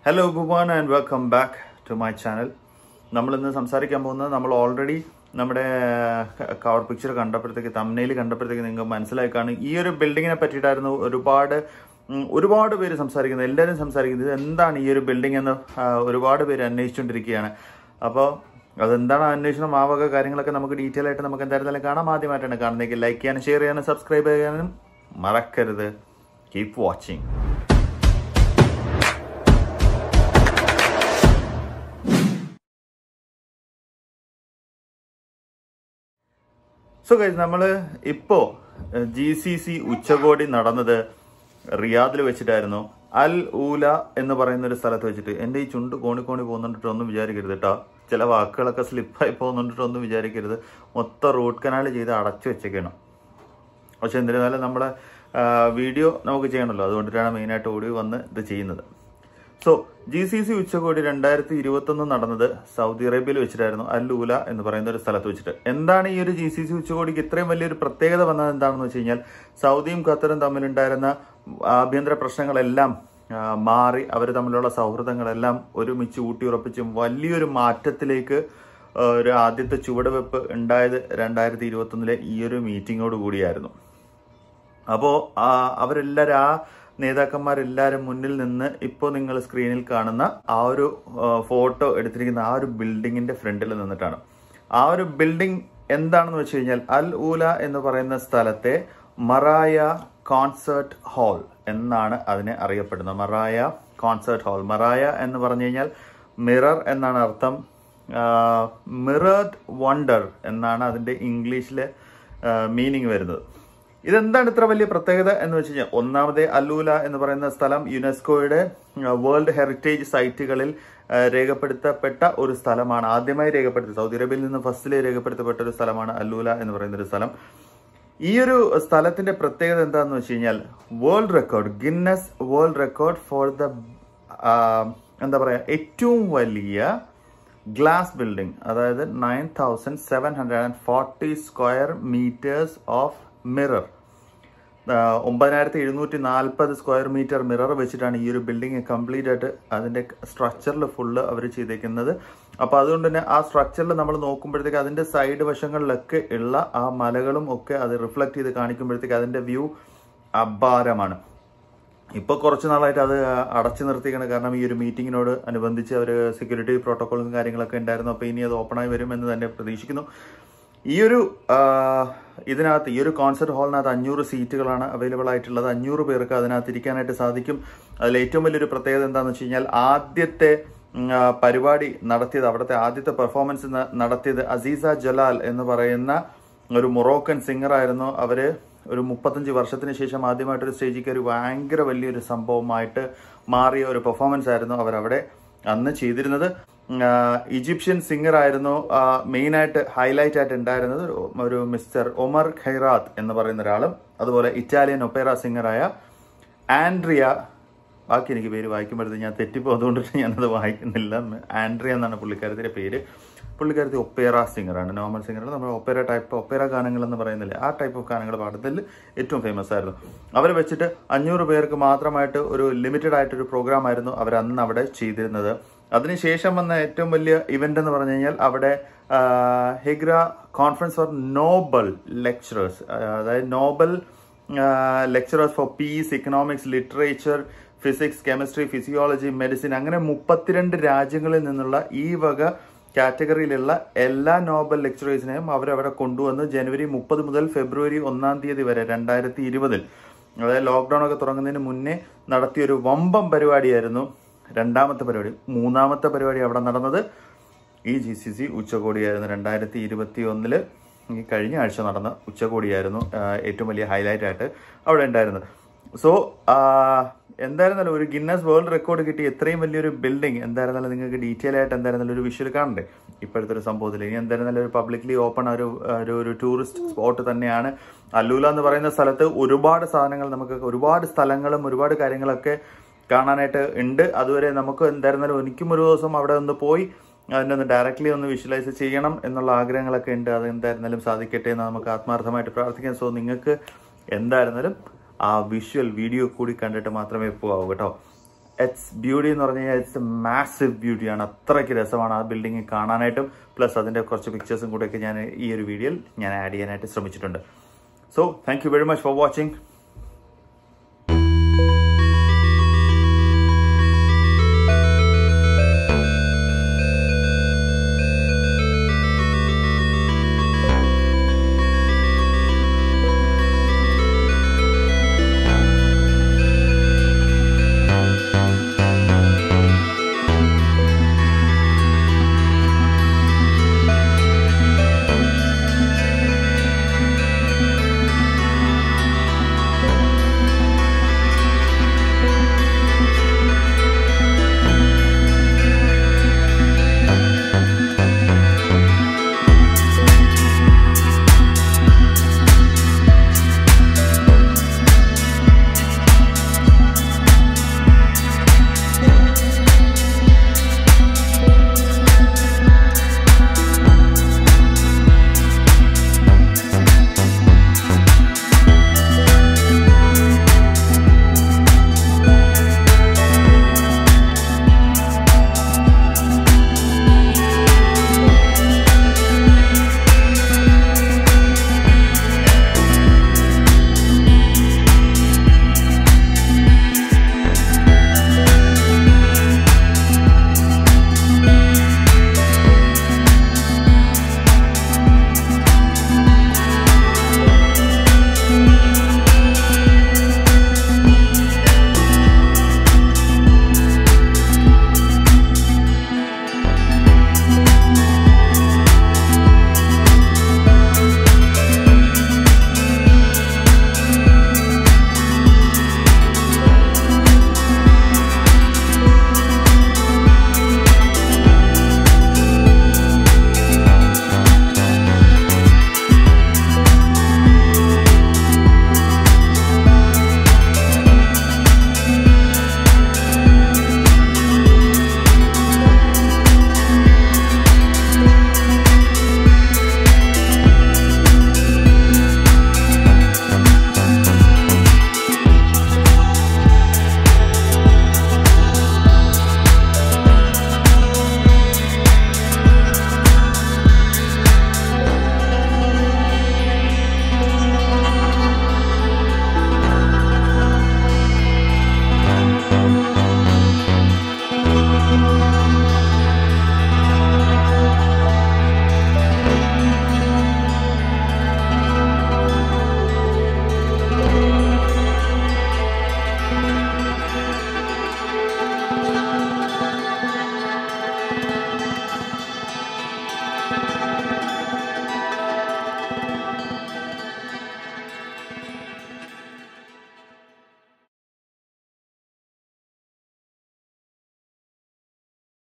hello ബുബാൻ and welcome back to my channel നമ്മൾ ഇന്ന് സംസാരിക്കാൻ പോകുന്നത് നമ്മൾ ഓൾറെഡി നമ്മുടെ കവർ പിക്ചർ കണ്ടപ്പോഴത്തേക്ക് തമ്മനയിൽ കണ്ടപ്പോഴത്തേക്ക് നിങ്ങൾക്ക് മനസ്സിലായി കാണും ഈ ഒരു ബിൽഡിങ്ങിനെ പറ്റിയിട്ടായിരുന്നു ഒരുപാട് ഉം, ഒരുപാട് പേര് സംസാരിക്കുന്നത് എല്ലാവരും സംസാരിക്കുന്നത് ഇത് എന്താണ് ഈ ഒരു ബിൽഡിംഗ് എന്ന് ആ, ഒരുപാട് പേര് അന്വേഷിച്ചുകൊണ്ടിരിക്കുകയാണ് അപ്പോൾ അതെന്താണ് ആ അന്വേഷണം ആ വക കാര്യങ്ങളൊക്കെ നമുക്ക് ഡീറ്റെയിൽ ആയിട്ട് നമുക്ക് എന്തായിരുന്നാലും കാണാം ആദ്യമായിട്ടാണ് കാണുന്നതെങ്കിൽ ലൈക്ക് ചെയ്യാനും ഷെയർ ചെയ്യാനും സബ്സ്ക്രൈബ് ചെയ്യാനും മറക്കരുത് കീപ് വാച്ചിങ് സോ ഗൈസ് നമ്മൾ ഇപ്പോൾ ജി സി സി ഉച്ചകോടി നടന്നത് റിയാദിൽ വെച്ചിട്ടായിരുന്നു അൽ ഊല എന്ന് പറയുന്ന ഒരു സ്ഥലത്ത് വെച്ചിട്ട് എൻ്റെ ഈ ചുണ്ട് കോണി കോണി പോകുന്നുണ്ടിട്ട് ഒന്നും വിചാരിക്കരുത് കേട്ടോ ചില വാക്കുകളൊക്കെ സ്ലിപ്പായി പോകുന്നുണ്ടിട്ട് ഒന്നും വിചാരിക്കരുത് മൊത്തം റൂട്ട് കനാൽ ചെയ്ത് അടച്ചു വെച്ചേക്കണം പക്ഷെ എന്നിരുന്നാലും നമ്മുടെ വീഡിയോ നമുക്ക് ചെയ്യണമല്ലോ അതുകൊണ്ടിട്ടാണ് മെയിനായിട്ട് ഓടി വന്ന് ഇത് ചെയ്യുന്നത് സോ ജി സി സി ഉച്ചകോടി രണ്ടായിരത്തി ഇരുപത്തൊന്ന് നടന്നത് സൗദി അറേബ്യയിൽ വെച്ചിട്ടായിരുന്നു അല്ലൂല എന്ന് പറയുന്ന ഒരു സ്ഥലത്ത് വെച്ചിട്ട് എന്താണ് ഈ ഒരു ജി സി സി ഉച്ചകോടിക്ക് ഇത്രയും വലിയൊരു പ്രത്യേകത വന്നത് എന്താണെന്ന് വെച്ച് കഴിഞ്ഞാൽ സൗദിയും ഖത്തറും തമ്മിലുണ്ടായിരുന്ന ആഭ്യന്തര പ്രശ്നങ്ങളെല്ലാം ആ, മാറി അവർ തമ്മിലുള്ള സൗഹൃദങ്ങളെല്ലാം ഒരുമിച്ച് ഊട്ടിയുറപ്പിച്ചും വലിയൊരു മാറ്റത്തിലേക്ക് ആ, ഒരു ആദ്യത്തെ ചുവടുവെപ്പ് ഉണ്ടായത് രണ്ടായിരത്തി ഇരുപത്തൊന്നിലെ ഈ ഒരു മീറ്റിങ്ങോട് കൂടിയായിരുന്നു അപ്പോൾ അവരെല്ലാവരും ആ നേതാക്കന്മാരെല്ലാവരും മുന്നിൽ നിന്ന് ഇപ്പോൾ നിങ്ങൾ സ്ക്രീനിൽ കാണുന്ന ആ ഒരു ഫോട്ടോ എടുത്തിരിക്കുന്ന ആ ഒരു ബിൽഡിങ്ങിന്റെ ഫ്രണ്ടിൽ നിന്നിട്ടാണ് ആ ഒരു ബിൽഡിംഗ് എന്താണെന്ന് വെച്ച് കഴിഞ്ഞാൽ അൽ ഊല എന്ന് പറയുന്ന സ്ഥലത്തെ മറായ കോൺസേർട്ട് ഹാൾ എന്നാണ് അതിനെ അറിയപ്പെടുന്നത് മറായ കോൺസേർട്ട് ഹാൾ മറായ എന്ന് പറഞ്ഞു കഴിഞ്ഞാൽ മിറർ എന്നാണ് അർത്ഥം മിറേഡ് വണ്ടർ എന്നാണ് അതിന്റെ ഇംഗ്ലീഷിലെ മീനിങ് വരുന്നത് ഇതെന്താണ് ഇത്ര വലിയ പ്രത്യേകത എന്ന് വെച്ച് കഴിഞ്ഞാൽ ഒന്നാമത് അല്ലൂല എന്ന് പറയുന്ന സ്ഥലം യുനെസ്കോയുടെ വേൾഡ് ഹെറിറ്റേജ് സൈറ്റുകളിൽ ആ, രേഖപ്പെടുത്തപ്പെട്ട ഒരു സ്ഥലമാണ് ആദ്യമായി രേഖപ്പെടുത്തി സൗദി അറേബ്യയിൽ നിന്ന് ഫസ്റ്റിലെ രേഖപ്പെടുത്തപ്പെട്ട ഒരു സ്ഥലമാണ് അല്ലൂല എന്ന് പറയുന്ന ഒരു സ്ഥലം ഈ ഒരു സ്ഥലത്തിന്റെ പ്രത്യേകത എന്താണെന്ന് വെച്ച് കഴിഞ്ഞാൽ world record Guinness world record for the എന്താ പറയാ ഏറ്റവും വലിയ ഗ്ലാസ് ബിൽഡിംഗ് അതായത് nine thousand seven hundred and forty square metres of mirror ഒമ്പതിനായിരത്തി എഴുന്നൂറ്റി നാൽപ്പത് സ്ക്വയർ മീറ്റർ മിറർ വെച്ചിട്ടാണ് ഈ ഒരു ബിൽഡിംഗ് കംപ്ലീറ്റ് ആയിട്ട് അതിന്റെ സ്ട്രക്ചറിൽ ഫുള്ള് അവർ ചെയ്തേക്കുന്നത് അപ്പോൾ അതുകൊണ്ട് തന്നെ ആ സ്ട്രക്ചറിൽ നമ്മൾ നോക്കുമ്പോഴത്തേക്ക് അതിന്റെ സൈഡ് വശങ്ങളിലൊക്കെ ഉള്ള ആ മലകളും ഒക്കെ അത് റിഫ്ലക്ട് ചെയ്ത് കാണിക്കുമ്പോഴത്തേക്ക് അതിന്റെ വ്യൂ അപാരമാണ് ഇപ്പൊ കുറച്ച് നാളായിട്ട് അത് അടച്ചു നിർത്തിക്കണം കാരണം ഈ ഒരു മീറ്റിങ്ങിനോട് അനുബന്ധിച്ച് അവർ സെക്യൂരിറ്റി പ്രോട്ടോകോളും കാര്യങ്ങളൊക്കെ ഉണ്ടായിരുന്നു അപ്പോൾ ഇനി അത് ഓപ്പണായി വരും എന്ന് തന്നെ പ്രതീക്ഷിക്കുന്നു ഈ ഒരു ആ, ഇതിനകത്ത് ഈ ഒരു കോൺസെർട്ട് ഹാളിനകത്ത് അഞ്ഞൂറ് സീറ്റുകളാണ് അവൈലബിൾ ആയിട്ടുള്ളത് അഞ്ഞൂറ് പേർക്ക് അതിനകത്ത് ഇരിക്കാനായിട്ട് സാധിക്കും അതിൽ ഏറ്റവും വലിയൊരു പ്രത്യേകത എന്താണെന്ന് വെച്ച് കഴിഞ്ഞാൽ ആദ്യത്തെ ഉം, ആ, പരിപാടി നടത്തിയത് അവിടുത്തെ ആദ്യത്തെ പെർഫോമൻസ് ന- നടത്തിയത് അസീസ ജലാൽ എന്ന് പറയുന്ന ഒരു മൊറോക്കൻ സിംഗർ ആയിരുന്നു അവര് ഒരു മുപ്പത്തഞ്ച് വർഷത്തിന് ശേഷം ആദ്യമായിട്ട് ഒരു സ്റ്റേജിൽ കയറി ഭയങ്കര വലിയൊരു സംഭവമായിട്ട് മാറിയ ഒരു പെർഫോമൻസ് ആയിരുന്നു അവരവിടെ അന്ന് ചെയ്തിരുന്നത് ഉം, ആ, ഈജിപ്ഷ്യൻ സിംഗർ ആയിരുന്നു മെയിൻ ആയിട്ട് ഹൈലൈറ്റ് ആയിട്ട് ഉണ്ടായിരുന്നത് ഒരു- ഒരു മിസ്റ്റർ ഒമർ ഖൈറാത്ത് എന്ന് പറയുന്ന ഒരാളും അതുപോലെ ഇറ്റാലിയൻ ഒപ്പേറ സിംഗറായ ആൻഡ്രിയ ബാക്കി എനിക്ക് പേര് വായിക്കുമ്പോഴത്തേക്ക് ഞാൻ തെറ്റിപ്പോതുകൊണ്ടിട്ട് ഞാനത് വായിക്കുന്നില്ല ആൻഡ്രിയ എന്നാണ് പുള്ളിക്കാരത്തിന്റെ പേര് പുള്ളിക്കാരത്തി ഒപ്പേറ സിംഗറാണ് നോർമൽ സിംഗറാണ് നമ്മൾ ഒപ്പേറ ടൈപ്പ് ഒപ്പേറ ഗാനങ്ങൾ എന്ന് പറയുന്നില്ലേ ആ ടൈപ്പ് ഓഫ് ഗാനങ്ങൾ പാടുന്നതിൽ ഏറ്റവും ഫേമസ് ആയിരുന്നു അവരെ വെച്ചിട്ട് അഞ്ഞൂറ് പേർക്ക് മാത്രമായിട്ട് ഒരു ലിമിറ്റഡ് ആയിട്ടൊരു പ്രോഗ്രാം ആയിരുന്നു അവർ അന്ന് അവിടെ ചെയ്തിരുന്നത് അതിനുശേഷം വന്ന ഏറ്റവും വലിയ ഇവന്റ് എന്ന് പറഞ്ഞു കഴിഞ്ഞാൽ അവിടെ ആ, ഹിഗ്ര കോൺഫറൻസ് ഫോർ നോബൽ ലെക്ചറേഴ്സ് അതായത് Nobel lecturers for peace economics literature physics chemistry physiology medicine അങ്ങനെ മുപ്പത്തിരണ്ട് രാജ്യങ്ങളിൽ നിന്നുള്ള ഈ വക കാറ്റഗറിയിലുള്ള എല്ലാ നോബൽ ലെക്ചറേഴ്സിനെയും അവരവിടെ കൊണ്ടുവന്ന് ജനുവരി മുപ്പത് മുതൽ ഫെബ്രുവരി ഒന്നാം തീയതി വരെ രണ്ടായിരത്തി ഇരുപതിൽ അതായത് ലോക്ക്ഡൌൺ ഒക്കെ തുടങ്ങുന്നതിന് മുന്നേ നടത്തിയ ഒരു വമ്പം പരിപാടിയായിരുന്നു രണ്ടാമത്തെ പരിപാടി മൂന്നാമത്തെ പരിപാടി അവിടെ നടന്നത് ഈ ജി സി സി ഉച്ചകോടിയായിരുന്നു രണ്ടായിരത്തി ഇരുപത്തി ഒന്നില് ഈ കഴിഞ്ഞ ആഴ്ച നടന്ന ഉച്ചകോടിയായിരുന്നു ആ, ഏറ്റവും വലിയ ഹൈലൈറ്റ് ആയിട്ട് അവിടെ ഉണ്ടായിരുന്നത് സോ എന്തായിരുന്നാലും ഒരു ഗിന്നസ് വേൾഡ് റെക്കോർഡ് കിട്ടി എത്രയും വലിയൊരു ബിൽഡിംഗ് എന്തായിരുന്നാലും നിങ്ങൾക്ക് ഡീറ്റെയിൽ ആയിട്ട് എന്തായിരുന്നാലും ഒരു വിഷ്വൽ കാണണ്ടേ ഇപ്പോഴത്തെ ഒരു സംഭവത്തിൽ ഇനി എന്തായിരുന്നാലും ഒരു പബ്ലിക്ലി ഓപ്പൺ ഒരു ഒരു ഒരു ടൂറിസ്റ്റ് സ്പോട്ട് തന്നെയാണ് അല്ലൂല എന്ന് പറയുന്ന സ്ഥലത്ത് ഒരുപാട് സാധനങ്ങൾ നമുക്ക് ഒരുപാട് സ്ഥലങ്ങളും ഒരുപാട് കാര്യങ്ങളൊക്കെ കാണാനായിട്ട് ഉണ്ട് അതുവരെ നമുക്ക് എന്തായിരുന്നാലും എനിക്കും ഒരു ദിവസം അവിടെ ഒന്ന് പോയി അതിനെ ഒന്ന് ഡയറക്റ്റ്ലി ഒന്ന് വിഷ്വലൈസ് ചെയ്യണം എന്നുള്ള ആഗ്രഹങ്ങളൊക്കെ ഉണ്ട് അത് എന്തായിരുന്നാലും സാധിക്കട്ടെ എന്ന് നമുക്ക് ആത്മാർത്ഥമായിട്ട് പ്രാർത്ഥിക്കാം സോ നിങ്ങൾക്ക് എന്തായിരുന്നാലും ആ വിഷ്വൽ വീഡിയോ കൂടി കണ്ടിട്ട് മാത്രമേ പോകാവൂ കേട്ടോ ഇറ്റ്സ് ബ്യൂട്ടി എന്ന് പറഞ്ഞു കഴിഞ്ഞാൽ ഇറ്റ്സ് എ മാസീവ് ബ്യൂട്ടിയാണ് അത്രയ്ക്ക് രസമാണ് ആ ബിൽഡിംഗ് കാണാനായിട്ടും പ്ലസ് അതിൻ്റെ കുറച്ച് പിക്ചേഴ്സും കൂടെയൊക്കെ ഞാൻ ഈ ഒരു വീഡിയോയിൽ ഞാൻ ആഡ് ചെയ്യാനായിട്ട് ശ്രമിച്ചിട്ടുണ്ട് so thank you very much for watching